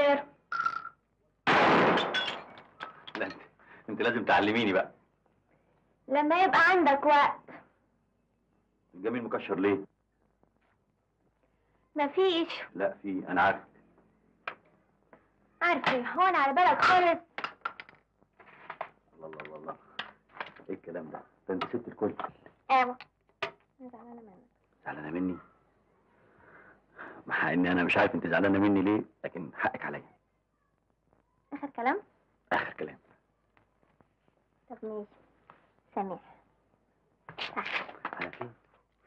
غيره لا انت انت لازم تعلميني بقى لما يبقى عندك وقت الجميل مكشر ليه مفيش لا في انا عارف عارفه هون على بالك خالص الله الله الله الله ايه الكلام ده ده انت ست الكل ايوه انا زعلانه منك زعلانه مني مع اني انا مش عارف انت زعلانه مني ليه لكن حقك عليا اخر كلام اخر كلام طب ماشي سامح على فين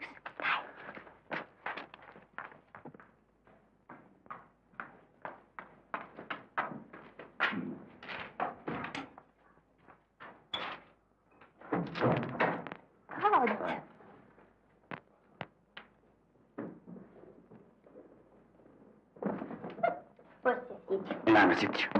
اقعد بص يا سيدي نعم يا ستي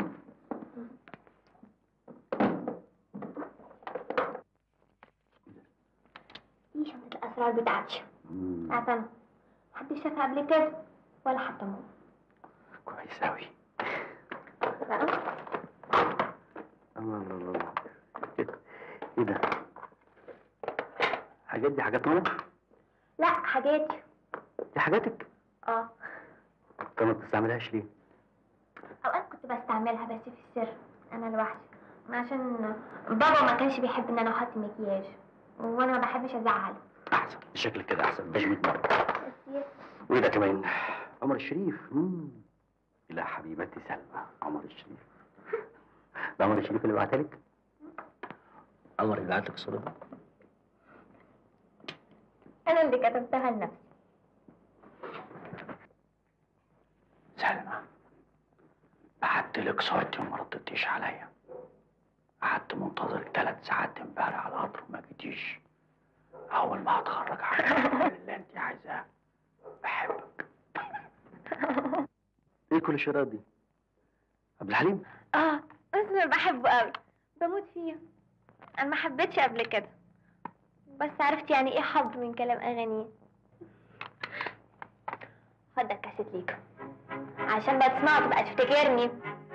دي شنطة الأسرار بتاعتي مم، بتاعت أنا محدش شافها قبل كده ولا حتى ماما كويس قوي بقى الله الله الله الله ايه ده حاجات دي حاجات ماما لا حاجاتي دي حاجاتك اه طب ما بتستعملهاش ليه اوقات كنت بستعملها بس في السر انا لوحدي عشان بابا ما كانش بيحب ان انا احط مكياج وانا ما بحبش ازعله احسن شكلك كده احسن باش 100 مره بس وايه ده كمان عمر الشريف مم. لا حبيبتي سلمى عمر الشريف ده عمر الشريف اللي بعتها لك عمر اللي بعت لك الصوره دي انا اللي كتبتها لنفسي سلمى بعت لك صورتي وما ردتيش عليا قعدت منتظرك ثلاث ساعات امبارح على القطر وما جيتيش اول ما هتخرج هعمل اللي انت عايزاه بحبك ايه كل الشرايط دي عبد الحليم اه اسمه بحبه قوي بموت فيه انا ما حبيتش قبل كده بس عرفت يعني ايه حب من كلام اغانيه خد ده الكاسيت ليك عشان بقى تسمعه تبقى تفتكرني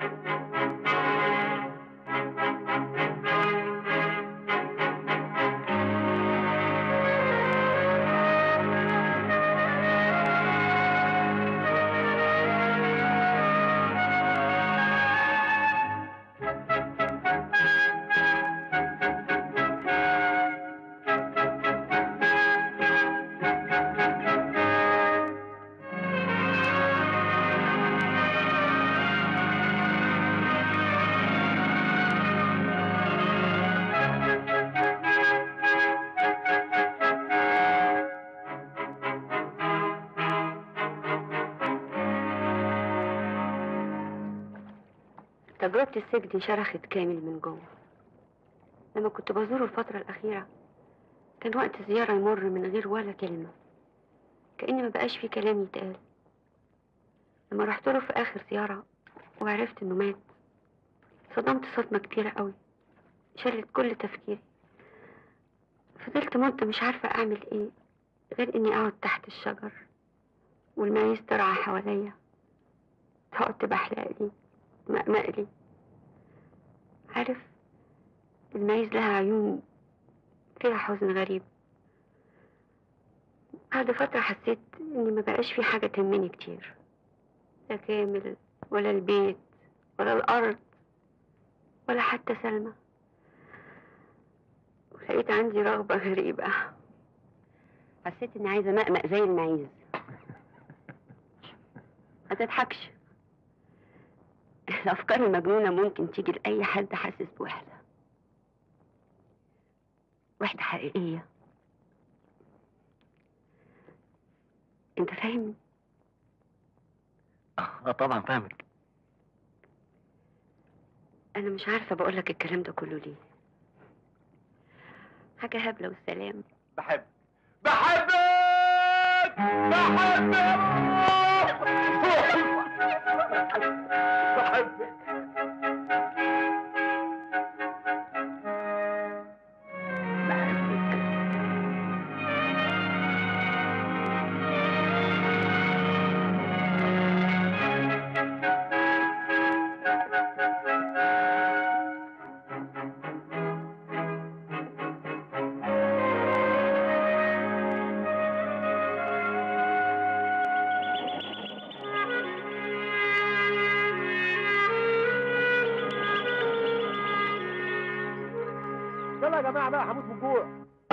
تجربة السجن شرخت كامل من جوه لما كنت بزوره الفترة الأخيرة كان وقت الزيارة يمر من غير ولا كلمة كأن ما بقاش في كلام يتقال لما رحت له في آخر زيارة وعرفت إنه مات صدمت صدمة كبيرة قوي شلت كل تفكيري فضلت مدة مش عارفة أعمل إيه غير إني أقعد تحت الشجر والمعيز ترعى حواليا تقعد تبحلق لي مقمق لي عارف المعيز لها عيون فيها حزن غريب بعد فترة حسيت إني ما بقاش في حاجة تهمني كتير لا كامل ولا البيت ولا الأرض ولا حتى سلمى ولقيت عندي رغبة غريبة حسيت إني عايزة مقمق زي المعيز ما تضحكش الأفكار المجنونة ممكن تيجي لأي حد حاسس بوحدة وحدة حقيقية أنت فاهمني؟ اه طبعا فاهمك أنا مش عارفة بقولك الكلام ده كله ليه حاجة هبلة والسلام بحب بحبك بحبك بحبك بحبك يلا يا جماعه بقى هموت من الجوع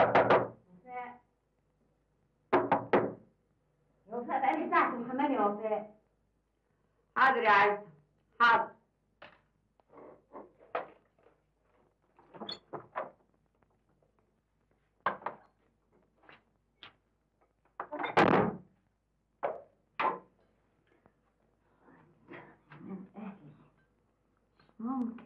يا وفاء بقالي ساعة في الحمام يا وفاء حاضر يا عزة حاضر ممكن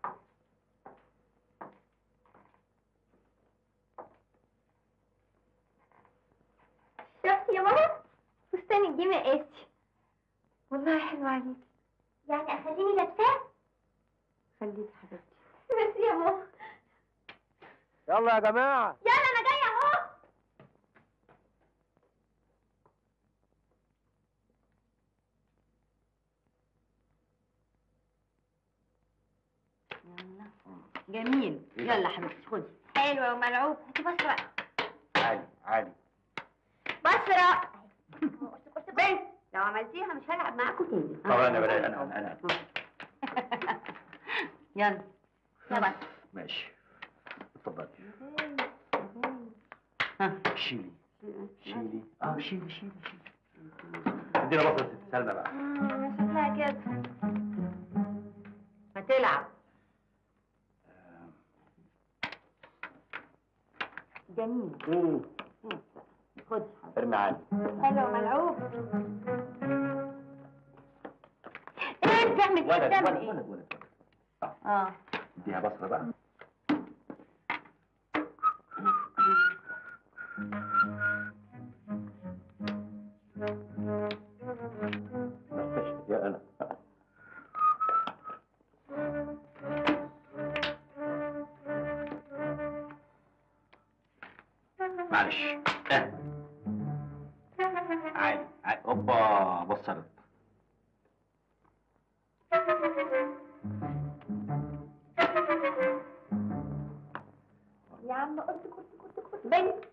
شفتي يا ماما فستان الجيم مقاسي والله حلو عليكي يعني اخليني لابساه خليك حبيبتي بس يا ماما يلا يا جماعه يلا انا جايه اهو يلا جميل يلا حبيبتي خدي حلوه وملعوب هاتي بصرة بقى عادي عادي بصرة بس لو عملتيها مش هلعب معاكم تاني طبعا يا بنات انا انا انا يلا يا بصرة ماشي اتفضلي ها شيلي شيلي اه شيلي شيلي شيلي ادينا بصره ست سلمى بقى آه، شكلها كده هتلعب جميل خدي حبيبتي ارمي عادي حلو وملعوب ايه بتعمل ولد كده ولد ايه ولد ولد اه اديها بصره بقى يا انا معلش اه. عادي عادي اوبا بصرت يا عم قلت كنت كنت كنت بنت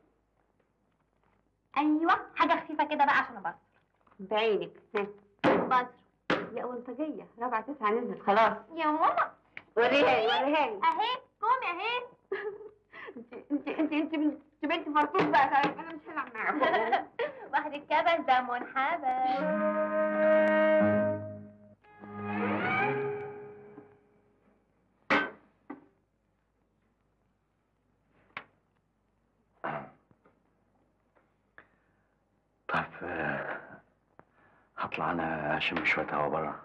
ايوه حاجه خفيفه كده بقى عشان ابصر بعينك ها. بصر يا أنطجية رابعة تسعة نزلت خلاص يا ماما وريها لي وريها لي اهي قومي اهي انت انت انت انت بنت فرطوط بقى تعرف انا مش هلعب معاكم واحد الكبس ده منحبس طيب آه، هطلع انا اشم شويه هوا بره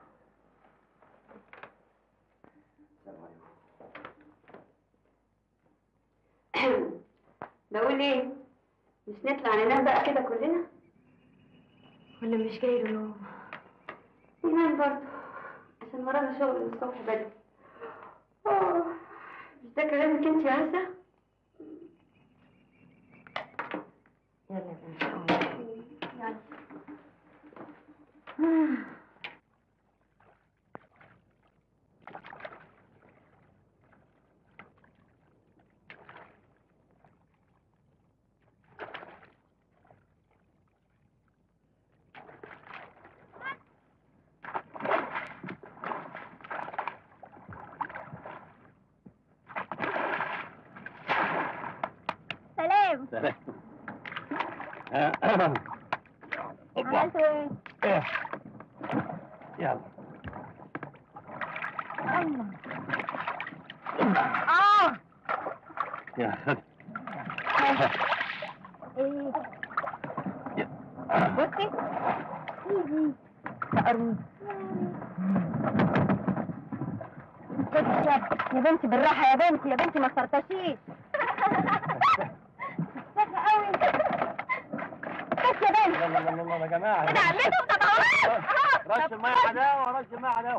بقول ايه مش نطلع ننام بقى كده كلنا ولا مش جاي له نوم ننام برضه عشان ورانا شغل من الصبح بدري آه، مش ده كلامك انت يا عزة يلا يا بنتي قومي. يلا سلام سلام اوبا عملتوا ايه؟ إيه. يلا الله اه يلا ايه يا- بصي ايدي تقرني يا بنتي بالراحة يا بنتي يا بنتي ما صرتشيش سخة قوي بس يا بنتي يلا يلا يلا يا جماعه كده عملتوا طب اهو رش الميه حلاوه رش الميه حلاوه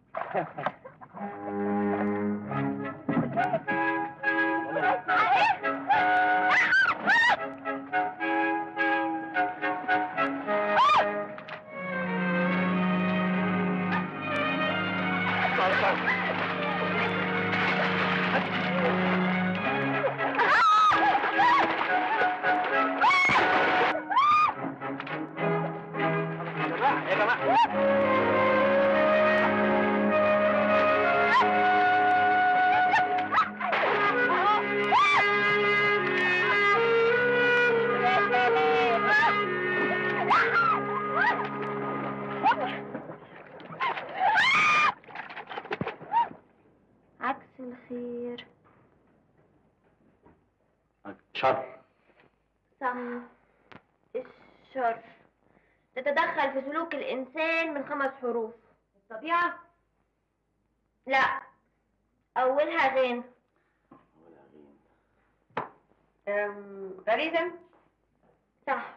يا جماعه يا جماعه آه. الخير شر صح الشر تتدخل في سلوك الإنسان من خمس حروف الطبيعة لا أولها غين غريزة صح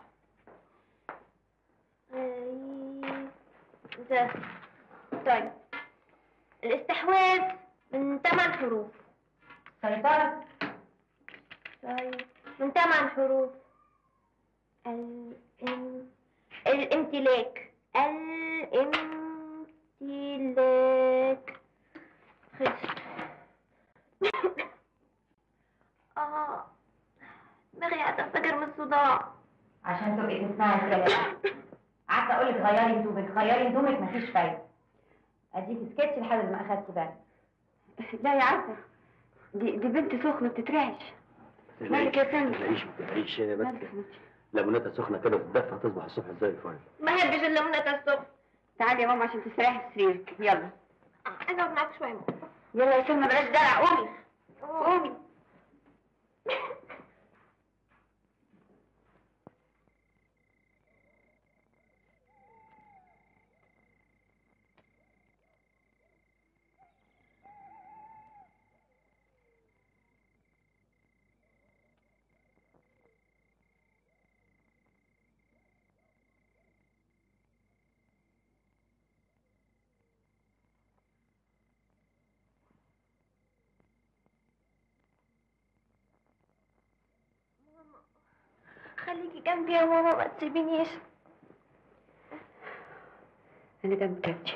غريزة طيب الاستحواذ من ثمان حروف سيطرة طيب من ثمان حروف الام... الامتلاك الامتلاك خلصت اه دماغي هتنفجر من الصداع عشان تبقي تسمعي الكلام قعدت اقول لك غيري هدومك غيري هدومك مفيش فايده اديك سكتش لحد ما اخدتي بالك لا يا عسل دي, دي بنت سخنة بتترعش مالك يا سامي؟ تلاقيش ما تلاقيش بس مالك يا حبيبتي؟ ليموناتها سخنه كده تدفى تصبح الصبح زي الفل ما احبش الليمونات الصبح تعالي يا ماما عشان تستريحي في سريرك يلا عايزه اقعد معاك شويه يلا يا سلمى بلاش دلع قومي قومي خليكي جنبي يا ماما ما تسيبينيش انا جنب كابتن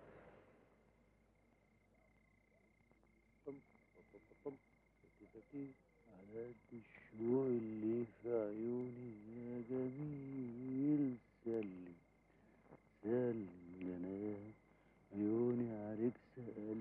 على الشموع اللي في عيوني يا جميل سلم سلم انا عيوني عليك سأل